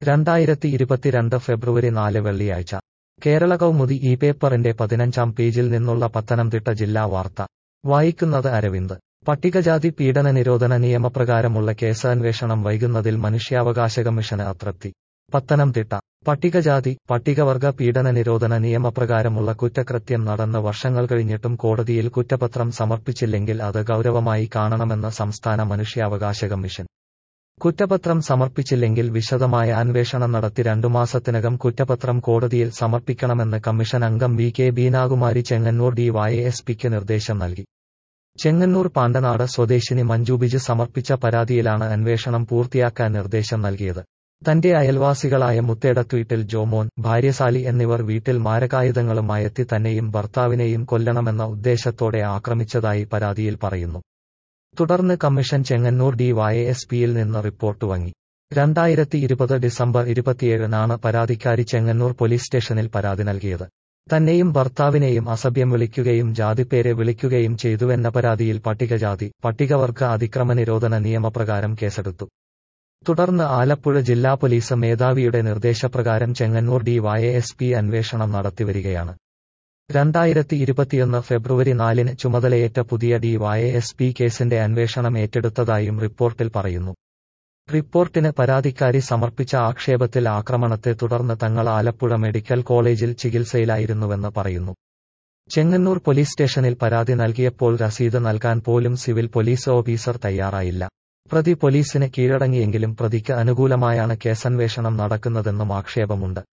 രണ്ടായിരത്തി ഇരുപത്തിരണ്ട് ഫെബ്രുവരി നാല് വെള്ളിയാഴ്ച കേരള കൗമുദി ഈ പേപ്പറിന്റെ പതിനഞ്ചാം പേജിൽ നിന്നുള്ള പത്തനംതിട്ട ജില്ലാ വാർത്ത വായിക്കുന്നത് അരവിന്ദ് പട്ടികജാതി പീഡന നിരോധന നിയമപ്രകാരമുള്ള കേസ് അന്വേഷണം വൈകുന്നതിൽ മനുഷ്യാവകാശ കമ്മീഷന് അതൃപ്തി പത്തനംതിട്ട പട്ടികജാതി പട്ടികവർഗ പീഡന നിരോധന നിയമപ്രകാരമുള്ള കുറ്റകൃത്യം നടന്ന് വർഷങ്ങൾ കഴിഞ്ഞിട്ടും കോടതിയിൽ കുറ്റപത്രം സമർപ്പിച്ചില്ലെങ്കിൽ അത് ഗൗരവമായി കാണണമെന്ന് സംസ്ഥാന മനുഷ്യാവകാശ കമ്മീഷൻ കുറ്റപത്രം സമർപ്പിച്ചില്ലെങ്കിൽ വിശദമായ അന്വേഷണം നടത്തി രണ്ടു മാസത്തിനകം കുറ്റപത്രം കോടതിയിൽ സമർപ്പിക്കണമെന്ന് കമ്മീഷൻ അംഗം വി കെ ബീനാകുമാരി ചെങ്ങന്നൂർ ഡിവൈഎസ്പിക്ക് നിർദ്ദേശം നൽകി ചെങ്ങന്നൂർ പാണ്ടനാട് സ്വദേശിനി മഞ്ജുബിജ് സമർപ്പിച്ച പരാതിയിലാണ് അന്വേഷണം പൂർത്തിയാക്കാൻ നിർദ്ദേശം നൽകിയത് തന്റെ അയൽവാസികളായ മുത്തേടത്ത് ജോമോൻ ഭാര്യസാലി എന്നിവർ വീട്ടിൽ മാരകായുധങ്ങളുമായെത്തി തന്നെയും ഭർത്താവിനെയും കൊല്ലണമെന്ന ഉദ്ദേശത്തോടെ ആക്രമിച്ചതായി പരാതിയിൽ പറയുന്നു തുടർന്ന് കമ്മീഷൻ ചെങ്ങന്നൂർ ഡിവൈഎസ്പിയിൽ നിന്ന് റിപ്പോർട്ട് വാങ്ങി രണ്ടായിരത്തി ഇരുപത് ഡിസംബർ ഇരുപത്തിയേഴിനാണ് പരാതിക്കാരി ചെങ്ങന്നൂർ പോലീസ് സ്റ്റേഷനിൽ പരാതി നൽകിയത് തന്നെയും ഭർത്താവിനെയും അസഭ്യം വിളിക്കുകയും ജാതിപ്പേരെ വിളിക്കുകയും ചെയ്തുവെന്ന പരാതിയിൽ പട്ടികജാതി പട്ടികവർഗ അതിക്രമ നിരോധന നിയമപ്രകാരം കേസെടുത്തു തുടർന്ന് ആലപ്പുഴ ജില്ലാ പോലീസ് മേധാവിയുടെ നിർദ്ദേശപ്രകാരം ചെങ്ങന്നൂർ ഡിവൈഎസ്പി അന്വേഷണം നടത്തിവരികയാണ് രണ്ടായിരത്തി ഇരുപത്തിയൊന്ന് ഫെബ്രുവരി നാലിന് ചുമതലയേറ്റ പുതിയ ഡിവൈഎസ്പി കേസിന്റെ അന്വേഷണം ഏറ്റെടുത്തതായും റിപ്പോർട്ടിൽ പറയുന്നു റിപ്പോർട്ടിന് പരാതിക്കാരി സമർപ്പിച്ച ആക്ഷേപത്തിൽ ആക്രമണത്തെ തുടർന്ന് തങ്ങൾ ആലപ്പുഴ മെഡിക്കൽ കോളേജിൽ ചികിത്സയിലായിരുന്നുവെന്ന് പറയുന്നു ചെങ്ങന്നൂർ പോലീസ് സ്റ്റേഷനിൽ പരാതി നൽകിയപ്പോൾ രസീത് നൽകാൻ പോലും സിവിൽ പോലീസ് ഓഫീസർ തയ്യാറായില്ല പ്രതി പോലീസിന് കീഴടങ്ങിയെങ്കിലും പ്രതിക്ക് അനുകൂലമായാണ് കേസന്വേഷണം നടക്കുന്നതെന്നും ആക്ഷേപമുണ്ട്